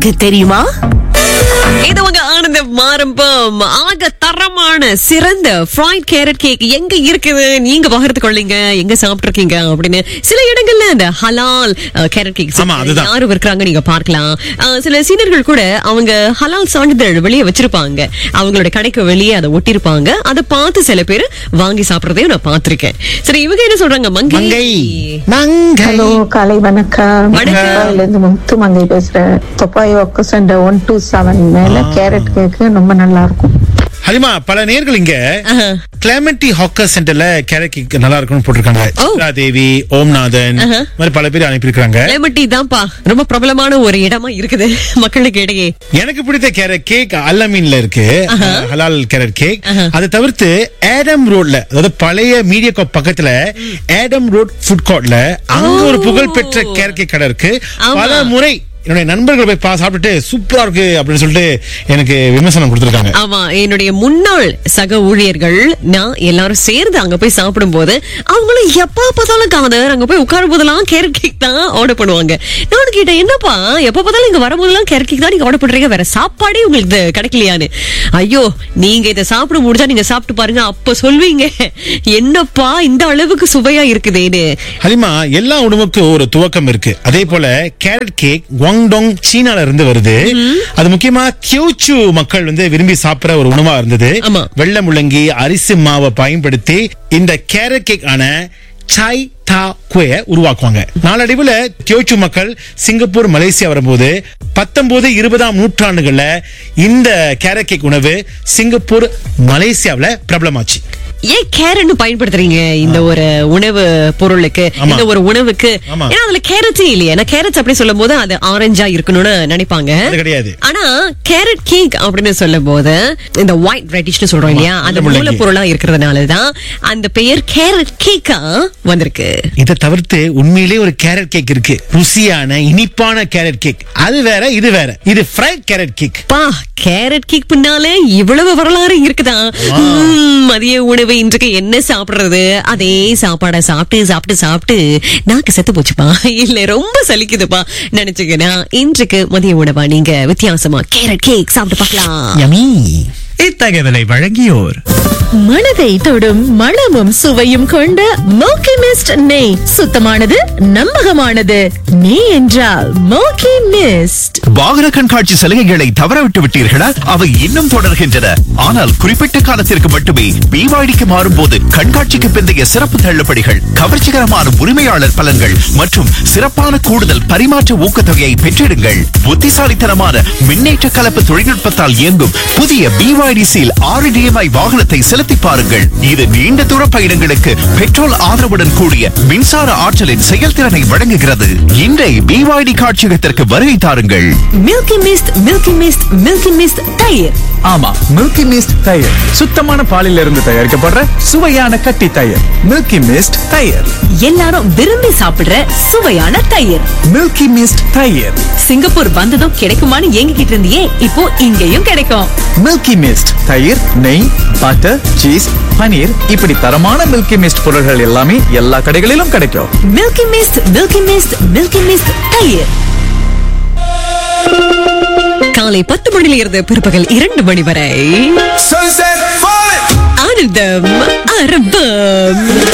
உங்களுக்கு தெரியுமா இது உங்க ஆனந்த மாரம்பம் ஆக தரமான சிறந்த ஃப்ரைட் கேரட் கேக் எங்க இருக்குது நீங்க பகிர்ந்து கொள்ளீங்க எங்க சாப்பிட்டு இருக்கீங்க அப்படின்னு சில இடங்கள்ல இந்த ஹலால் கேரட் கேக் ஆமா, அதுதான். யாரும் இருக்கிறாங்க நீங்க பார்க்கலாம் அஹ், சில சீனியர்கள் கூட அவங்க ஹலால் சான்றிதழ் வெளியே வச்சிருப்பாங்க அவங்களோட கடைக்கு வெளியே அதை ஒட்டிருப்பாங்க அதை பார்த்து சில பேர் வாங்கி சாப்பிடுறதையும் நான் பார்த்திருக்கேன் சரி இவங்க என்ன சொல்றாங்க மங்கை மங்கை மங்கை ஹலோ காலை வணக்கம் வணக்கம். துபாயில இருந்து முத்து மங்கை பேசுறேன் தொப்பாய் ஒக்க சண்டை ஒன் டூ செவன் மேல கேரட் கேக்கு ரொம்ப நல்லா இருக்கும் ஹலிமா பல நேர்கள் இங்க ஆஹா. கிளமெண்டி ஹாக்கர் சென்டர்ல கேரட் கேக் நல்லா இருக்கும்னு போட்டிருக்காங்க ஓ. சித்ரா தேவி ஓம்நாதன் ஆஹா. இந்த மாதிரி பல பேர் அனுப்பியிருக்காங்க லெமன் டீ தான்ப்பா ரொம்ப பிரபலமான ஒரு இடமா இருக்குது மக்களுக்கு இடையே எனக்கு பிடித்த கேரட் கேக் அல்லமீன்ல இருக்கு ஹலால் கேரட் கேக் அதை தவிர்த்து ஏடம் ரோட்ல அதாவது பழைய மீடியா காப் பக்கத்துல ஏடம் ரோட் ஃபுட் கோர்ட்ல அங்க ஒரு புகழ்பெற்ற கேரட் கேக் கடை இருக்கு ஆமா. பல முறை என்னுடைய நண்பர்கள் போய் பா சாப்பிட்டுட்டு சூப்பரா இருக்கு அப்படின்னு சொல்லிட்டு எனக்கு விமர்சனம் கொடுத்திருக்காங்க ஆமா என்னுடைய முன்னாள் சக ஊழியர்கள் நான் எல்லாரும் சேர்ந்து அங்க போய் சாப்பிடும் போது அவங்களும் எப்ப பார்த்தாலும் காதர் அங்க போய் உட்காரும் போதெல்லாம் கேரட் கேக் தான் ஆர்டர் பண்ணுவாங்க நான் கேட்டேன் என்னப்பா எப்ப பார்த்தாலும் இங்க வரும்போதெல்லாம் கேரட் கேக் தான் நீங்க ஆர்டர் பண்றீங்க வேற சாப்பாடே உங்களுக்கு இது கிடைக்கலையான்னு ஐயோ நீங்க இதை சாப்பிட முடிஞ்சா நீங்க சாப்பிட்டு பாருங்க அப்ப சொல்வீங்க என்னப்பா இந்த அளவுக்கு சுவையா இருக்குதேன்னு ஹலிமா எல்லா உணவுக்கும் ஒரு துவக்கம் இருக்கு அதே போல கேரட் கேக் குவாங்டோங் சீனால இருந்து வருது அது முக்கியமா கியோச்சு மக்கள் வந்து விரும்பி சாப்பிடுற ஒரு உணவா இருந்தது ஆமா. வெள்ளை முள்ளங்கி அரிசி மாவை பயன்படுத்தி இந்த கேரட் கேக் ஆன சாய் தா குய உருவாக்குவாங்க நாளடைவுல கியோச்சு மக்கள் சிங்கப்பூர் மலேசியா வரும்போது பத்தொன்பது இருபதாம் நூற்றாண்டுகள்ல இந்த கேரட் கேக் உணவு சிங்கப்பூர் மலேசியாவுல பிரபலமாச்சு ஏன் கேரட்னு பயன்படுத்துறீங்க இந்த ஒரு உணவு பொருளுக்கு ஆமா. இந்த ஒரு உணவுக்கு ஆமா. ஏன்னா அதுல கேரட்டே இல்லையா ஏன்னா கேரட்ஸ் அப்படி சொல்லும் போது அது ஆரஞ்சா இருக்கணும்னு நினைப்பாங்க அது கிடையாது. ஆனா கேரட் கேக் அப்படின்னு சொல்லும் போது இந்த ஒயிட் ரெட்டிஷ்னு சொல்றோம் இல்லையா அந்த முள்ளங்கி. மூலப்பொருளா இருக்கிறதுனாலதான் அந்த பெயர் கேரட் கேக்கா வந்திருக்கு இதை தவிர்த்து உண்மையிலே ஒரு கேரட் கேக் இருக்கு ருசியான இனிப்பான கேரட் கேக் அது வேற இது வேற இது ஃப்ரைட் கேரட் கேக் பா கேரட் கேக் பின்னாலே இவ்வளவு வரலாறு இருக்குதா உம், மதிய உணவு இன்றைக்கு என்ன சாப்பிடுறது அதே சாப்பாடை சாப்பிட்டு சாப்பிட்டு சாப்பிட்டு நாக்கு செத்து போச்சுப்பா இல்ல ரொம்ப சலிக்குதுப்பா நினைச்சுக்கனா இன்றைக்கு மதிய உணவா நீங்க வித்தியாசமா கேரட் கேக் சாப்பிட்டு பார்க்கலாம் யமி இத்தகவலை வழங்கியோர் மனதை தொடும் மணமும் சுவையும் கொண்ட மோக்கி மிஸ்ட் நெய் சுத்தமானது நம்பகமானது நெய் என்றால் மோக்கி மிஸ்ட் வாகன கண்காட்சி சலுகைகளை தவறவிட்டு விட்டீர்களா அவை இன்னும் தொடர்கின்றன ஆனால் குறிப்பிட்ட காலத்திற்கு மட்டுமே பிவாடிக்கு மாறும்போது கண்காட்சிக்கு பிந்தைய சிறப்பு தள்ளுபடிகள் கவர்ச்சிகரமான உரிமையாளர் பலன்கள் மற்றும் சிறப்பான கூடுதல் பரிமாற்ற ஊக்கத்தொகையை பெற்றிடுங்கள் புத்திசாலித்தனமான மின்னேற்ற கலப்பு தொழில்நுட்பத்தால் இயங்கும் புதிய பிவாய்டி சீல் ஆறு டிஎம்ஐ வாகனத்தை செலுத்தி பாருங்கள் இது நீண்ட தூர பயணங்களுக்கு பெட்ரோல் ஆதரவுடன் கூடிய மின்சார ஆற்றலின் செயல்திறனை வழங்குகிறது இன்றை பிவாய்டி காட்சியகத்திற்கு வருகை தாருங்கள் milky mist milky mist milky mist தயிர் ஆமா மில்கி மிஸ்ட் தயிர் சுத்தமான பாலில் இருந்து தயாரிக்கப்படுற சுவையான கட்டி தயிர் மில்கி மிஸ்ட் தயிர் எல்லாரும் விரும்பி சாப்பிடுற சுவையான தயிர் மில்கி மிஸ்ட் தயிர் சிங்கப்பூர் வந்ததும் கிடைக்குமான்னு ஏங்கிக்கிட்டு இருந்தியே இப்போ இங்கேயும் கிடைக்கும் மில்கி மிஸ்ட் தயிர் நெய் பட்டர் சீஸ் பனீர் இப்படி தரமான மில்கி மிஸ்ட் பொருட்கள் எல்லாமே எல்லா கடைகளிலும் கிடைக்கும் milky mist milky mist milky mist தயிர் காலை பத்து மணியில இருந்து பிற்பகல் இரண்டு மணி வரை Sunset falling. ஆனந்தம் அரபம்